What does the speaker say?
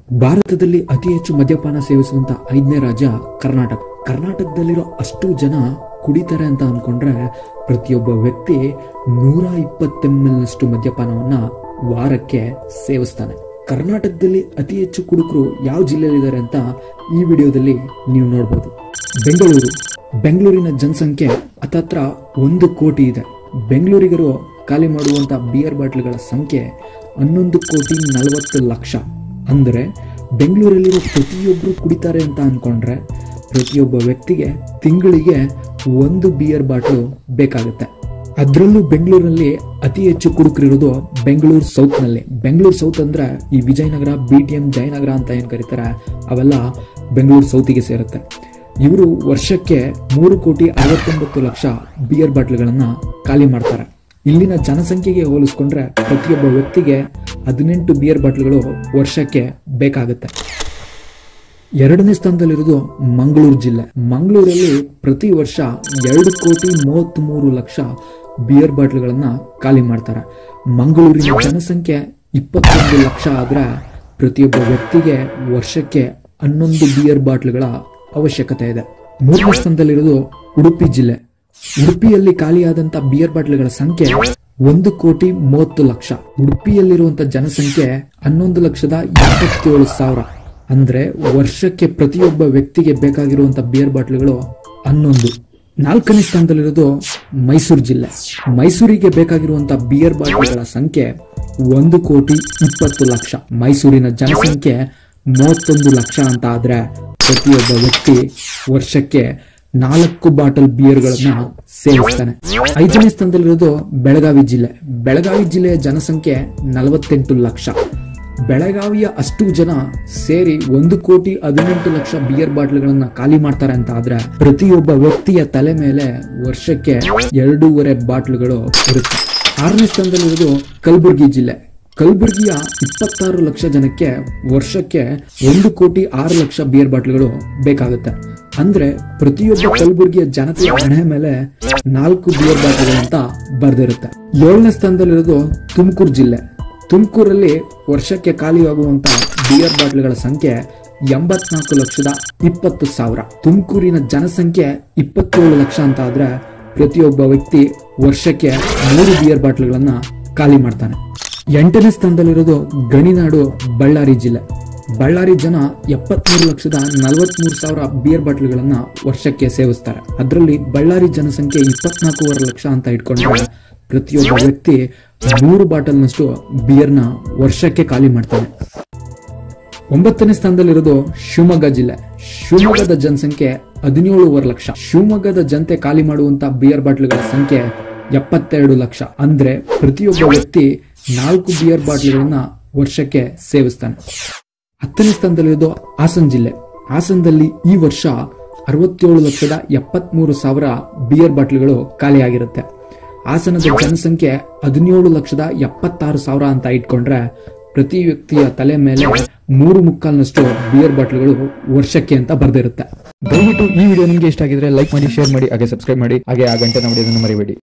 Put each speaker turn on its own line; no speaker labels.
ಭಾರತದಲ್ಲಿ ಅತಿ ಹೆಚ್ಚು ಮದ್ಯಪಾನ ಸೇವಿಸುವಂತ ಐದನೇ ರಾಜ್ಯ ಕರ್ನಾಟಕ ಕರ್ನಾಟಕದಲ್ಲಿರೋ ಅಷ್ಟು ಜನ ಕುಡಿತಾರೆ ಅಂತ ಅನ್ಕೊಂಡ್ರೆ ಪ್ರತಿಯೊಬ್ಬ ವ್ಯಕ್ತಿ ನೂರ ಇಪ್ಪತ್ತು ಎಂ ನಷ್ಟು ಮದ್ಯಪಾನವನ್ನ ವಾರಕ್ಕೆ ಸೇವಿಸ್ತಾನೆ ಕರ್ನಾಟಕದಲ್ಲಿ ಅತಿ ಹೆಚ್ಚು ಕುಡುಕರು ಯಾವ ಜಿಲ್ಲೆಯಲ್ಲಿದ್ದಾರೆ ಅಂತ ಈ ವಿಡಿಯೋದಲ್ಲಿ ನೀವು ನೋಡ್ಬೋದು ಬೆಂಗಳೂರು ಬೆಂಗಳೂರಿನ ಜನಸಂಖ್ಯೆ ಹತ್ತತ್ರ ಒಂದು ಕೋಟಿ ಇದೆ ಬೆಂಗಳೂರಿಗರು ಖಾಲಿ ಮಾಡುವಂತ ಬಿಯರ್ ಬಾಟ್ಲ್ಗಳ ಸಂಖ್ಯೆ ಹನ್ನೊಂದು ಕೋಟಿ ನಲವತ್ತು ಲಕ್ಷ ಅಂದರೆ ಬೆಂಗಳೂರಲ್ಲಿರೋ ಪ್ರತಿಯೊಬ್ಬರು ಕುಡಿತಾರೆ ಅಂತ ಅನ್ಕೊಂಡ್ರೆ ಪ್ರತಿಯೊಬ್ಬ ವ್ಯಕ್ತಿಗೆ ತಿಂಗಳಿಗೆ ಒಂದು ಬಿಯರ್ ಬಾಟ್ಲು ಬೇಕಾಗುತ್ತೆ ಅದರಲ್ಲೂ ಬೆಂಗಳೂರಲ್ಲಿ ಅತಿ ಹೆಚ್ಚು ಕುಡುಕರಿರೋದು ಬೆಂಗಳೂರು ಸೌತ್ನಲ್ಲಿ ಬೆಂಗಳೂರು ಸೌತ್ ಅಂದ್ರೆ ಈ Vijayanagar B T M Jayanagar ಅಂತ ಏನು ಕರೀತಾರೆ ಅವೆಲ್ಲ ಬೆಂಗಳೂರು ಸೌತಿಗೆ ಸೇರುತ್ತೆ ಇವರು ವರ್ಷಕ್ಕೆ ಮೂರು ಕೋಟಿ ಅರವತ್ತೊಂಬತ್ತು ಲಕ್ಷ ಬಿಯರ್ ಬಾಟ್ಲ್ಗಳನ್ನ ಖಾಲಿ ಮಾಡ್ತಾರೆ ಇಲ್ಲಿನ ಜನಸಂಖ್ಯೆಗೆ ಹೋಲಿಸ್ಕೊಂಡ್ರೆ ಪ್ರತಿಯೊಬ್ಬ ವ್ಯಕ್ತಿಗೆ ಹದಿನೆಂಟು ಬಿಯರ್ ಬಾಟ್ಲ್ಗಳು ವರ್ಷಕ್ಕೆ ಬೇಕಾಗುತ್ತೆ ಎರಡನೇ ಸ್ಥಾನದಲ್ಲಿರೋದು ಮಂಗಳೂರು ಜಿಲ್ಲೆ ಮಂಗಳೂರಲ್ಲಿ ಪ್ರತಿ ವರ್ಷ ಎರಡು ಕೋಟಿ ಮೂವತ್ತ್ಮೂರು ಲಕ್ಷ ಬಿಯರ್ ಬಾಟ್ಲ್ಗಳನ್ನ ಖಾಲಿ ಮಾಡ್ತಾರೆ ಮಂಗಳೂರಿನ ಜನಸಂಖ್ಯೆ ಇಪ್ಪತ್ತೊಂದು ಲಕ್ಷ ಆದ್ರೆ ಪ್ರತಿಯೊಬ್ಬ ವ್ಯಕ್ತಿಗೆ ವರ್ಷಕ್ಕೆ ಹನ್ನೊಂದು ಬಿಯರ್ ಬಾಟ್ಲ್ಗಳ ಅವಶ್ಯಕತೆ ಇದೆ ಮೂರನೇ ಸ್ಥಾನದಲ್ಲಿರೋದು ಉಡುಪಿ ಜಿಲ್ಲೆ ಉಡುಪಿಯಲ್ಲಿ ಖಾಲಿಯಾದಂತ ಬಿಯರ್ ಬಾಟ್ಲ್ಗಳ ಸಂಖ್ಯೆ ಒಂದು ಕೋಟಿ ಮೂವತ್ತು ಲಕ್ಷ ಉಡುಪಿಯಲ್ಲಿರುವಂತ ಜನಸಂಖ್ಯೆ ಹನ್ನೊಂದು ಲಕ್ಷದ ಇಪ್ಪತ್ತೇಳು ಸಾವಿರ ಅಂದ್ರೆ ವರ್ಷಕ್ಕೆ ಪ್ರತಿಯೊಬ್ಬ ವ್ಯಕ್ತಿಗೆ ಬೇಕಾಗಿರುವಂತ ಬಿಯರ್ ಬಾಟ್ಲ್ಗಳು ಹನ್ನೊಂದು ನಾಲ್ಕನೇ ಸ್ಥಾನದಲ್ಲಿರೋದು ಮೈಸೂರು ಜಿಲ್ಲೆ ಮೈಸೂರಿಗೆ ಬೇಕಾಗಿರುವಂತ ಬಿಯರ್ ಬಾಟ್ಲ್ಗಳ ಸಂಖ್ಯೆ ಒಂದು ಕೋಟಿ ಇಪ್ಪತ್ತು ಲಕ್ಷ ಮೈಸೂರಿನ ಜನಸಂಖ್ಯೆ ಮೂವತ್ತೊಂದು ಲಕ್ಷ ಅಂತ ಆದ್ರೆ ಪ್ರತಿಯೊಬ್ಬ ವ್ಯಕ್ತಿ ವರ್ಷಕ್ಕೆ ನಾಲ್ಕು ಬಾಟಲ್ ಬಿಯರ್ಗಳನ್ನ ಸೇವಿಸ್ತಾನೆ ಐದನೇ ಸ್ಥಾನದಲ್ಲಿರೋದು ಬೆಳಗಾವಿ ಜಿಲ್ಲೆ ಬೆಳಗಾವಿ ಜಿಲ್ಲೆಯ ಜನಸಂಖ್ಯೆ ನಲವತ್ತೆಂಟು ಲಕ್ಷ ಬೆಳಗಾವಿಯ ಅಷ್ಟು ಜನ ಸೇರಿ ಒಂದು ಕೋಟಿ ಹದಿನೆಂಟು ಲಕ್ಷ ಬಿಯರ್ ಬಾಟ್ಲ್ಗಳನ್ನ ಖಾಲಿ ಮಾಡ್ತಾರೆ ಅಂತ ಆದ್ರೆ ಪ್ರತಿಯೊಬ್ಬ ವ್ಯಕ್ತಿಯ ತಲೆ ಮೇಲೆ ವರ್ಷಕ್ಕೆ ಎರಡೂವರೆ ಬಾಟ್ಲ್ಗಳು ಇರುತ್ತೆ ಆರನೇ ಸ್ಥಾನದಲ್ಲಿರೋದು ಕಲಬುರಗಿ ಜಿಲ್ಲೆ ಕಲಬುರಗಿಯ ಇಪ್ಪತ್ತಾರು ಲಕ್ಷ ಜನಕ್ಕೆ ವರ್ಷಕ್ಕೆ ಒಂದು ಕೋಟಿ ಆರು ಲಕ್ಷ ಬಿಯರ್ ಬಾಟ್ಲ್ಗಳು ಬೇಕಾಗುತ್ತೆ ಅಂದ್ರೆ ಪ್ರತಿಯೊಬ್ಬ ಕಲಬುರಗಿಯ ಜನತೆಯ ಹಣೆ ಮೇಲೆ ನಾಲ್ಕು ಬಿಯರ್ ಬಾಟ್ಲ್ಗಳು ಅಂತ ಬರ್ದಿರುತ್ತೆ ಏಳನೇ ಸ್ಥಾನದಲ್ಲಿರೋದು ತುಮಕೂರು ಜಿಲ್ಲೆ ತುಮಕೂರಲ್ಲಿ ವರ್ಷಕ್ಕೆ ಖಾಲಿಯಾಗುವಂತ ಬಿಯರ್ ಬಾಟ್ಲ್ಗಳ ಸಂಖ್ಯೆ ಎಂಬತ್ನಾಲ್ಕು ಲಕ್ಷದ ಇಪ್ಪತ್ತು ಸಾವಿರ ತುಮಕೂರಿನ ಜನಸಂಖ್ಯೆ ಇಪ್ಪತ್ತೇಳು ಲಕ್ಷ ಅಂತ ಆದ್ರೆ ಪ್ರತಿಯೊಬ್ಬ ವ್ಯಕ್ತಿ ವರ್ಷಕ್ಕೆ ಮೂರು ಬಿಯರ್ ಬಾಟ್ಲ್ಗಳನ್ನ ಖಾಲಿ ಮಾಡ್ತಾನೆ ಎಂಟನೇ ಸ್ಥಾನದಲ್ಲಿರೋದು ಗಣಿನಾಡು ಬಳ್ಳಾರಿ ಜಿಲ್ಲೆ ಬಳ್ಳಾರಿ ಜನ ಎಪ್ಪತ್ಮೂರು ಲಕ್ಷದ ನಲವತ್ಮೂರು ಸಾವಿರ ಬಿಯರ್ ಬಾಟ್ಲ್ಗಳನ್ನ ವರ್ಷಕ್ಕೆ ಸೇವಿಸ್ತಾರೆ ಅದರಲ್ಲಿ ಬಳ್ಳಾರಿ ಜನಸಂಖ್ಯೆ ಇಪ್ಪತ್ನಾಲ್ಕೂವರೆ ಲಕ್ಷ ಅಂತ ಇಟ್ಕೊಂಡ್ರೆ ಪ್ರತಿಯೊಬ್ಬ ವ್ಯಕ್ತಿ ಮೂರು ಬಾಟಲ್ನಷ್ಟು ಬಿಯರ್ನ ವರ್ಷಕ್ಕೆ ಖಾಲಿ ಮಾಡ್ತಾನೆ ಒಂಬತ್ತನೇ ಸ್ಥಾನದಲ್ಲಿರೋದು ಶಿವಮೊಗ್ಗ ಜಿಲ್ಲೆ ಶಿವಮೊಗ್ಗದ ಜನಸಂಖ್ಯೆ ಹದಿನೇಳುವರೆ ಲಕ್ಷ ಶಿವಮೊಗ್ಗದ ಜನತೆ ಖಾಲಿ ಮಾಡುವಂತ ಬಿಯರ್ ಬಾಟ್ಲ್ಗಳ ಸಂಖ್ಯೆ ಎಪ್ಪತ್ತೆರಡು ಲಕ್ಷ ಅಂದ್ರೆ ಪ್ರತಿಯೊಬ್ಬ ವ್ಯಕ್ತಿ ನಾಲ್ಕು ಬಿಯರ್ ಬಾಟ್ಲ್ಗಳನ್ನ ವರ್ಷಕ್ಕೆ ಸೇವಿಸ್ತಾನೆ ಹತ್ತನೇ ಸ್ಥಾನದಲ್ಲಿರೋದು ಹಾಸನ್ ಜಿಲ್ಲೆ ಹಾಸನದಲ್ಲಿ ಈ ವರ್ಷ ಅರವತ್ತೇಳು ಲಕ್ಷದ ಎಪ್ಪತ್ಮೂರು ಸಾವಿರ ಬಿಯರ್ ಬಾಟ್ಲ್ಗಳು ಖಾಲಿಯಾಗಿರುತ್ತೆ ಹಾಸನದ ಜನಸಂಖ್ಯೆ ಹದಿನೇಳು ಲಕ್ಷದ ಎಪ್ಪತ್ತಾರು ಸಾವಿರ ಅಂತ ಇಟ್ಕೊಂಡ್ರೆ ಪ್ರತಿ ವ್ಯಕ್ತಿಯ ತಲೆ ಮೇಲೆ ಮೂರು ಮುಕ್ಕಾಲ್ನಷ್ಟು ಬಿಯರ್ ಬಾಟ್ಲ್ಗಳು ವರ್ಷಕ್ಕೆ ಅಂತ ಬರ್ದಿರುತ್ತೆ
ದಯವಿಟ್ಟು ಈ ವಿಡಿಯೋ ನಿಮಗೆ ಇಷ್ಟ ಆಗಿದ್ರೆ ಲೈಕ್ ಮಾಡಿ ಶೇರ್ ಮಾಡಿ ಹಾಗೆ ಸಬ್ಸ್ಕ್ರೈಬ್ ಮಾಡಿ ಹಾಗೆ ಆ ಗಂಟೆ ಹೊಡೆಯೋದನ್ನು ಮರಿಬೇಡಿ